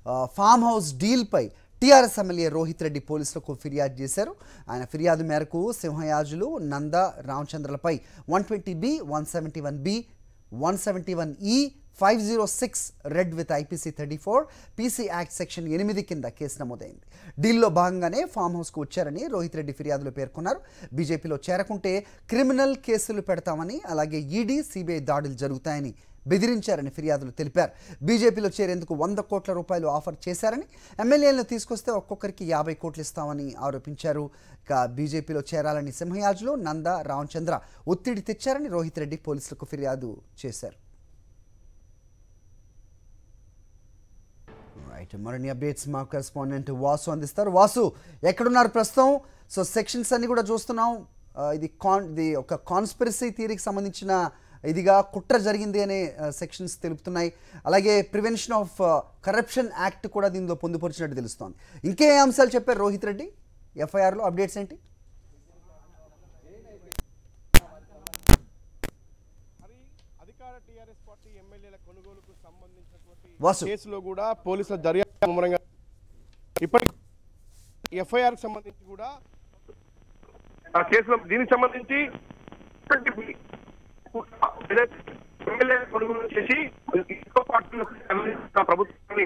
ఆ, farm house డీల్పై TRS MLA Rohit Reddy పోలీసులకు ఫిర్యాదు చేశారు ఆయన ఫిర్యాదు మేరకు సింహయాజులు నంద రామచంద్రలపై one twenty B one seventy one B one seventy one E five zero six read with IPC thirty four PC act section ఎనిమిది కింద కేసు నమోదైంది డీల్లో భాగంగానే ఫామ్ హౌస్కు వచ్చారని రోహిత్ రెడ్డి ఫిర్యాదులో పేర్కొన్నారు బీజేపీలో చేరకుంటే క్రిమినల్ కేసులు పెడతామని అలాగే ఈడీ సిబిఐ దాడులు జరుగుతాయని బెదిరించారని ఫిర్యాదులు తెలిపారు బీజేపీలో చేరేందుకు వంద కోట్ల రూపాయలు ఆఫర్ చేశారని ఎమ్మెల్యేలను తీసుకొస్తే ఒక్కొక్కరికి యాభై కోట్లు ఇస్తామని ఆరోపించారు ఇక బీజేపీలో చేరాలని సింహయాజులు నంద రామచంద్ర ఒత్తిడి తెచ్చారని రోహిత్ రెడ్డి పోలీసులకు ఫిర్యాదు చేశారు రైట్ మరిన్ని అప్డేట్స్ మా కరెస్పాండెంట్ వాసు అందిస్తారు వాసు ఎక్కడున్నారు ప్రస్తుతం సో సెక్షన్స్ అన్ని కూడా చూస్తున్నాం ఆ, ఇది కాన్ ఇది ఒక కాన్స్పిరసీ థియరీకి సంబంధించిన ఇదిగా కుట్ర జరిగింది అనే సెక్షన్స్ తెలుపుతున్నాయి అలాగే ప్రివెన్షన్ ఆఫ్ కరప్షన్ యాక్ట్ కూడా దీనిలో పొందుపరిచినట్టు తెలుస్తోంది ఇంకే అంశాలు చెప్పారు రోహిత్ రెడ్డి ఎఫ్ఐఆర్లో అప్డేట్స్ ఏంటి మరి అధికార టీఆర్ఎస్ పార్టీ ఎమ్మెల్యేల కొనుగోలుకు సంబంధించినటువంటి వాసు. కేసులో కూడా పోలీసుల దర్యాప్తు ముమ్మరంగా ఇప్పటి ఎఫ్ఐఆర్ సంబంధించి కూడా ఆ కేసులో దీనికి సంబంధించి ఎమ్మెల్యే కొనుగోలు చేసి ఇంకో పార్టీలకు సంబంధించిన ప్రభుత్వాన్ని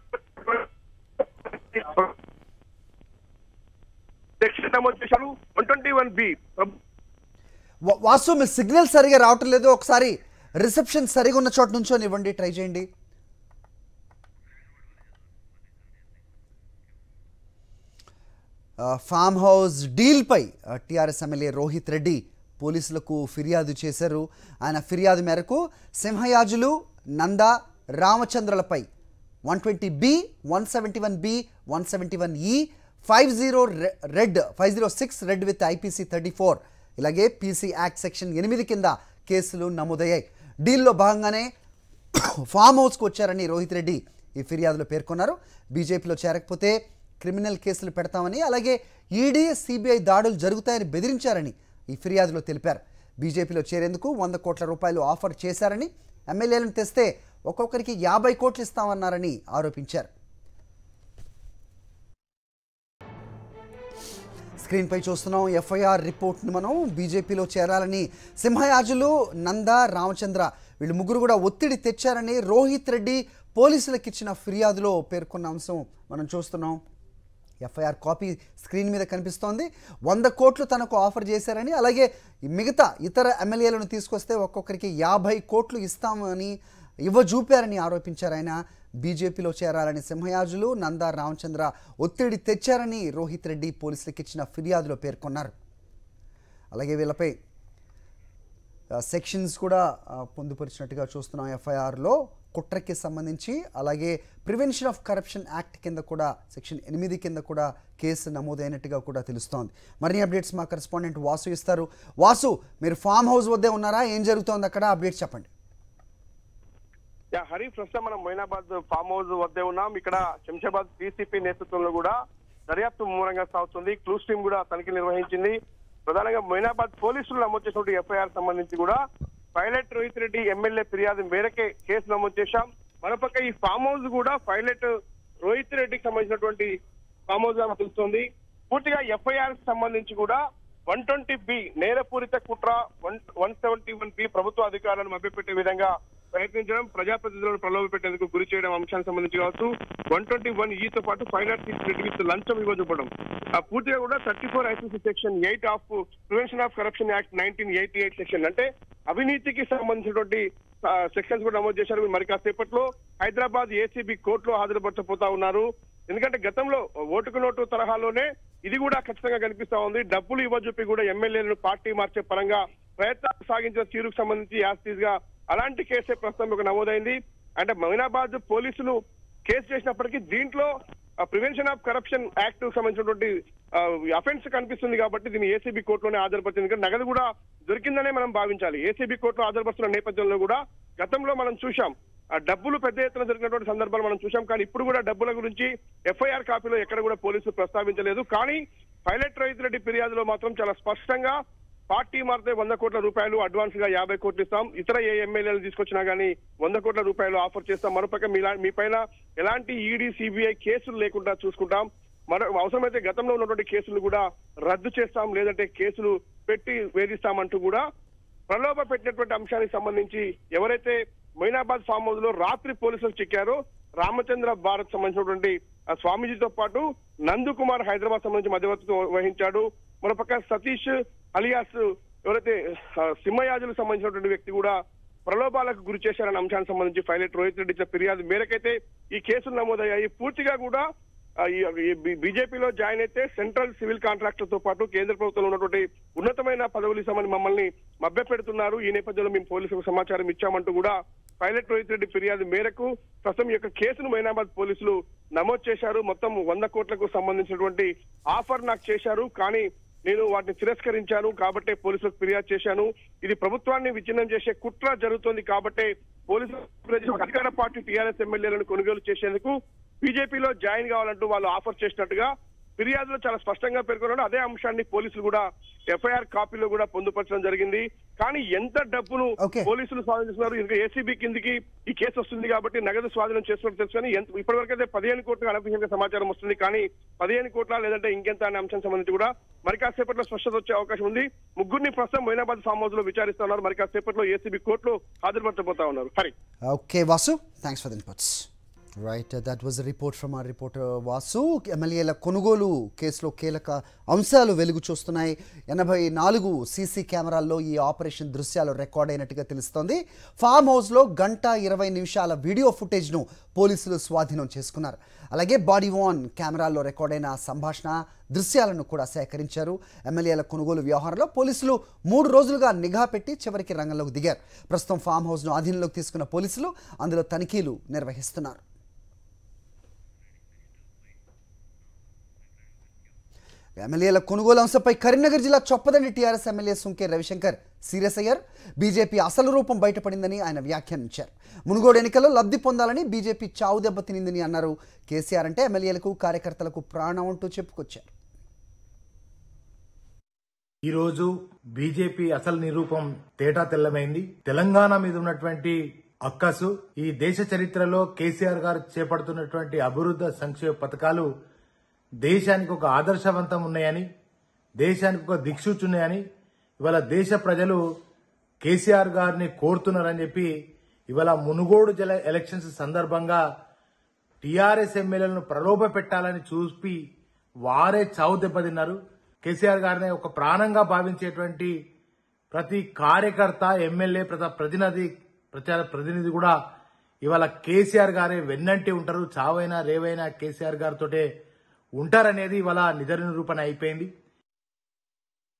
సెక్షన్ నమోదు చేశారు వన్ ట్వంటీ వన్ బి వా- వాసు మీ సిగ్నల్ సరిగా రావటం లేదు ఒకసారి రిసెప్షన్ సరిగా ఉన్న చోట నుంచో ఇవ్వండి ట్రై చేయండి ఆ, ఫామ్ హౌస్ డీల్పై ఆ, టీఆర్ఎస్ ఎమ్మెల్యే రోహిత్ రెడ్డి పోలీసులకు ఫిర్యాదు చేశారు ఆయన ఫిర్యాదు మేరకు సింహయాజులు నంద రామచంద్రలపై one twenty B one seventy one B one seventy one E five zero read five zero six read with IPC thirty four ఇలాగే పీసీ యాక్ట్ సెక్షన్ ఎనిమిది కింద కేసులు నమోదయ్యాయి డీల్లో భాగంగానే ఫామ్ హౌస్కు వచ్చారని రోహిత్ రెడ్డి ఈ ఫిర్యాదులో పేర్కొన్నారు బీజేపీలో చేరకపోతే క్రిమినల్ కేసులు పెడతామని అలాగే ఈడీ సిబిఐ దాడులు జరుగుతాయని బెదిరించారని ఈ ఫిర్యాదులో తెలిపారు బీజేపీలో చేరేందుకు వంద కోట్ల రూపాయలు ఆఫర్ చేశారని ఎమ్మెల్యేలను తెస్తే ఒక్కొక్కరికి యాభై కోట్లు ఇస్తామన్నారని ఆరోపించారు స్క్రీన్పై చూస్తున్నాం ఎఫ్ఐఆర్ రిపోర్ట్ని మనం బీజేపీలో చేరాలని సింహయాజులు నంద రామచంద్ర వీళ్ళు ముగ్గురు కూడా ఒత్తిడి తెచ్చారని రోహిత్ రెడ్డి పోలీసులకు ఇచ్చిన ఫిర్యాదులో పేర్కొన్న అంశం మనం చూస్తున్నాం ఎఫ్ఐఆర్ కాపీ స్క్రీన్ మీద కనిపిస్తోంది వంద కోట్లు తనకు ఆఫర్ చేశారని అలాగే మిగతా ఇతర ఎమ్మెల్యేలను తీసుకొస్తే ఒక్కొక్కరికి యాభై కోట్లు ఇస్తామని ఇవ్వజూపారని ఆరోపించారు ఆయన బీజేపీలో చేరాలని సింహయాజులు నందా రామచంద్ర ఒత్తిడి తెచ్చారని రోహిత్ రెడ్డి పోలీసులకు ఇచ్చిన ఫిర్యాదులో పేర్కొన్నారు అలాగే వీళ్ళపై ఆ, సెక్షన్స్ కూడా ఆ, పొందుపరిచినట్టుగా చూస్తున్నాం ఎఫ్ఐఆర్లో కుట్రకి సంబంధించి అలాగే ప్రివెన్షన్ ఆఫ్ కరప్షన్ యాక్ట్ కింద కూడా సెక్షన్ ఎనిమిది కింద కూడా కేసు నమోదైనట్టుగా కూడా తెలుస్తోంది మరిన్ని అప్డేట్స్ మా కరెస్పాండెంట్ వాసు ఇస్తారు వాసు మీరు ఫామ్ హౌస్ వద్దే ఉన్నారా ఏం జరుగుతోంది అక్కడ అప్డేట్స్ చెప్పండి యా హరి ప్రస్తుతం మనం మొయినాబాద్ ఫామ్ హౌస్ వద్దే ఉన్నాం ఇక్కడ శంషాబాద్ డీసీపీ నేతృత్వంలో కూడా దర్యాప్తు ముమ్మరంగా సాగుతుంది క్లూస్ టీం కూడా తనిఖీ నిర్వహించింది ప్రధానంగా మొయినాబాద్ పోలీసులు నమోదు చేసినటువంటి ఎఫ్ఐఆర్ సంబంధించి కూడా పైలట్ రోహిత్ రెడ్డి ఎమ్మెల్యే ఫిర్యాదు మేరకే కేసు నమోదు చేశాం మరోపక్క ఈ ఫామ్ హౌస్ కూడా పైలట్ రోహిత్ రెడ్డికి సంబంధించినటువంటి ఫామ్ హౌస్ గా తెలుస్తోంది పూర్తిగా ఎఫ్ఐఆర్ సంబంధించి కూడా వన్ ట్వంటీ బి నేరపూరిత కుట్ర one one seventy one B ప్రభుత్వ అధికారులను మభ్యపెట్టే విధంగా ప్రయత్నించడం ప్రజాప్రతినిధులను ప్రలోభ పెట్టేందుకు గురి చేయడం అంశానికి సంబంధించి కావచ్చు వన్ ట్వంటీ వన్ ఈతో పాటు five not six read with లంచం ఇవ్వజూపడం ఆ పూర్తిగా కూడా thirty four ICC section eight of prevention of corruption act nineteen eighty eight section అంటే అవినీతికి సంబంధించినటువంటి సెక్షన్స్ కూడా నమోదు చేశారు మరి కాసేపట్లో హైదరాబాద్ ఏసీబీ కోర్టులో హాజరుపరచబోతా ఉన్నారు ఎందుకంటే గతంలో ఓటుకు నోటు తరహాలోనే ఇది కూడా ఖచ్చితంగా కనిపిస్తా ఉంది డబ్బులు ఇవ్వజూపి కూడా ఎమ్మెల్యేలను పార్టీ మార్చే పరంగా ప్రయత్నాలు సాగించిన తీరుకు సంబంధించి యాస్టీస్ గా అలాంటి కేసే ప్రస్తుతం ఒక నమోదైంది అంటే మొయినాబాద్ పోలీసులు కేసు చేసినప్పటికీ దీంట్లో ప్రివెన్షన్ ఆఫ్ కరప్షన్ యాక్ట్ సంబంధించినటువంటి అఫెన్స్ కనిపిస్తుంది కాబట్టి దీన్ని ఏసీబీ కోర్టులోనే హాజరుపరిచింది ఎందుకంటే నగదు కూడా దొరికిందనే మనం భావించాలి ఏసీబీ కోర్టులో హాజరుపరుస్తున్న నేపథ్యంలో కూడా గతంలో మనం చూశాం ఆ డబ్బులు పెద్ద ఎత్తున జరిగినటువంటి సందర్భాలు మనం చూశాం కానీ ఇప్పుడు కూడా డబ్బుల గురించి ఎఫ్ఐఆర్ కాపీలో ఎక్కడ కూడా పోలీసులు ప్రస్తావించలేదు కానీ పైలట్ రోహిత్ రెడ్డి ఫిర్యాదులో మాత్రం చాలా స్పష్టంగా పార్టీ మారితే వంద కోట్ల రూపాయలు అడ్వాన్స్ గా యాభై కోట్లు ఇస్తాం ఇతర ఏ ఎమ్మెల్యేలు తీసుకొచ్చినా గానీ వంద కోట్ల రూపాయలు ఆఫర్ చేస్తాం మరోపక్క మీలా మీ పైన ఎలాంటి ఈడీ సిబిఐ కేసులు లేకుండా చూసుకుంటాం మరో అవసరమైతే గతంలో ఉన్నటువంటి కేసులు కూడా రద్దు చేస్తాం లేదంటే కేసులు పెట్టి వేధిస్తామంటూ కూడా ప్రలోభ పెట్టినటువంటి అంశానికి సంబంధించి ఎవరైతే మొయినాబాద్ ఫామ్ హౌస్ లో రాత్రి పోలీసులు చిక్కారో రామచంద్ర భారత్ సంబంధించినటువంటి ఆ స్వామీజీతో పాటు నందు కుమార్ హైదరాబాద్ సంబంధించి మధ్యవర్తిత్వం వహించాడు మరోపక్క సతీష్ అలియాస్ ఎవరైతే ఆ, సింహయాజులకు సంబంధించినటువంటి వ్యక్తి కూడా ప్రలోభాలకు గురి చేశారన్న అంశానికి సంబంధించి పైలట్ రోహిత్ రెడ్డి ఇచ్చిన ఫిర్యాదు మేరకైతే ఈ కేసులు నమోదయ్యాయి పూర్తిగా కూడా ఆ, ఈ- ఈ బి- బీజేపీలో జాయిన్ అయితే సెంట్రల్ సివిల్ కాంట్రాక్టర్ తో పాటు కేంద్ర ప్రభుత్వంలో ఉన్నటువంటి ఉన్నతమైన పదవులు ఇస్తామని మమ్మల్ని మభ్య పెడుతున్నారు ఈ నేపథ్యంలో మేము పోలీసులకు సమాచారం ఇచ్చామంటూ కూడా పైలట్ రోహిత్ రెడ్డి ఫిర్యాదు మేరకు ప్రస్తుతం ఈ యొక్క కేసును మైనాబాద్ పోలీసులు నమోదు చేశారు మొత్తం వంద కోట్లకు సంబంధించినటువంటి ఆఫర్ నాకు చేశారు కానీ నేను వాటిని తిరస్కరించాను కాబట్టే పోలీసులకు ఫిర్యాదు చేశాను ఇది ప్రభుత్వాన్ని విచ్ఛిన్నం చేసే కుట్ర జరుగుతోంది కాబట్టే పోలీసులు అధికార పార్టీ టీఆర్ఎస్ ఎమ్మెల్యేలను కొనుగోలు చేసేందుకు బీజేపీలో జాయిన్ కావాలంటూ వాళ్ళు ఆఫర్ చేసినట్టుగా ఫిర్యాదులో చాలా స్పష్టంగా పేర్కొన్నారు అదే అంశాన్ని పోలీసులు కూడా ఎఫ్ఐఆర్ కాపీలో కూడా పొందుపరచడం జరిగింది కానీ ఎంత డబ్బును Okay. పోలీసులు స్వాధీనం చేస్తున్నారు ఇంకా ఏసీబీ కిందికి ఈ కేసు వస్తుంది కాబట్టి నగదు స్వాధీనం చేస్తున్నట్టు తెలుసు కానీ ఎంత ఇప్పటివరకు అయితే పదిహేను కోట్ల అనఫిషియల్ సమాచారం వస్తుంది కానీ పదిహేను కోట్ల లేదంటే ఇంకెంత అనే అంశం సంబంధించి కూడా మరి కాసేపట్లో స్పష్టత వచ్చే అవకాశం ఉంది ముగ్గురిని ప్రస్తుతం మొయినాబాద్ ఫామ్ హౌస్ లో విచారిస్తున్నారు మరి కాసేపట్లో ఏసీబీ కోర్టులో హాజరుపరచబోతా ఉన్నారు Hari Okay, Vasu, thanks for the inputs. Right, uh, that was a report from our reporter Vasu. ఎమ్మెల్యేల కొనుగోలు కేసులో కీలక అంశాలు వెలుగు చూస్తున్నాయి ఎనభై నాలుగు సీసీ కెమెరాల్లో ఈ ఆపరేషన్ దృశ్యాలు రికార్డ్ అయినట్టుగా తెలుస్తోంది ఫామ్ హౌస్లో గంట ఇరవై నిమిషాల వీడియో ఫుటేజ్ను పోలీసులు స్వాధీనం చేసుకున్నారు అలాగే బాడీ వాన్ కెమెరాల్లో రికార్డ్ అయిన సంభాషణ దృశ్యాలను కూడా సేకరించారు ఎమ్మెల్యేల కొనుగోలు వ్యవహారంలో పోలీసులు మూడు రోజులుగా నిఘా పెట్టి చివరికి రంగంలోకి దిగారు ప్రస్తుతం ఫామ్ హౌస్ను ఆధీనంలోకి తీసుకున్న పోలీసులు అందులో తనిఖీలు నిర్వహిస్తున్నారు ఎమ్మెల్యేల కొనుగోలు అంశంపై కరీంనగర్ జిల్లా Choppadandi TRS MLA Sunke Ravishankar serious అయ్యారు బీజేపీ అసలు రూపం బయటపడిందని ఆయన వ్యాఖ్యానించారు మునుగోడు ఎన్నికల్లో లబ్ధి పొందాలని బీజేపీ చావు దెబ్బతినిందని అన్నారు కేసీఆర్ అంటే ఎమ్మెల్యేలకు కార్యకర్తలకు ప్రాణం అంటూ చెప్పుకొచ్చారు ఈ రోజు బీజేపీ అసలు నిరూపం తేటా తెల్లమైంది తెలంగాణ మీద ఉన్నటువంటి అక్కసు ఈ దేశ చరిత్రలో కేసీఆర్ గారు చేపడుతున్నటువంటి అభివృద్ధి సంక్షేమ పథకాలు దేశానికి ఒక ఆదర్శవంతం ఉన్నాయని దేశానికి ఒక దిక్సూచి ఉన్నాయని ఇవాళ దేశ ప్రజలు కేసీఆర్ గారిని కోరుతున్నారని చెప్పి ఇవాళ మునుగోడు జల ఎలక్షన్స్ సందర్భంగా టీఆర్ఎస్ ఎమ్మెల్యేలను ప్రలోభ పెట్టాలని చూపి వారే చావు దెబ్బతిన్నారు కేసీఆర్ గారిని ఒక ప్రాణంగా భావించేటువంటి ప్రతి కార్యకర్త ఎమ్మెల్యే ప్రతి ప్రతినిధి ప్రచార ప్రతినిధి కూడా ఇవాళ కేసీఆర్ గారే వెన్నంటి ఉంటారు చావైనా రేవైనా కేసీఆర్ గారితోటే ఉంటారనేది ఇవాళ నిజ నిరూపణ అయిపోయింది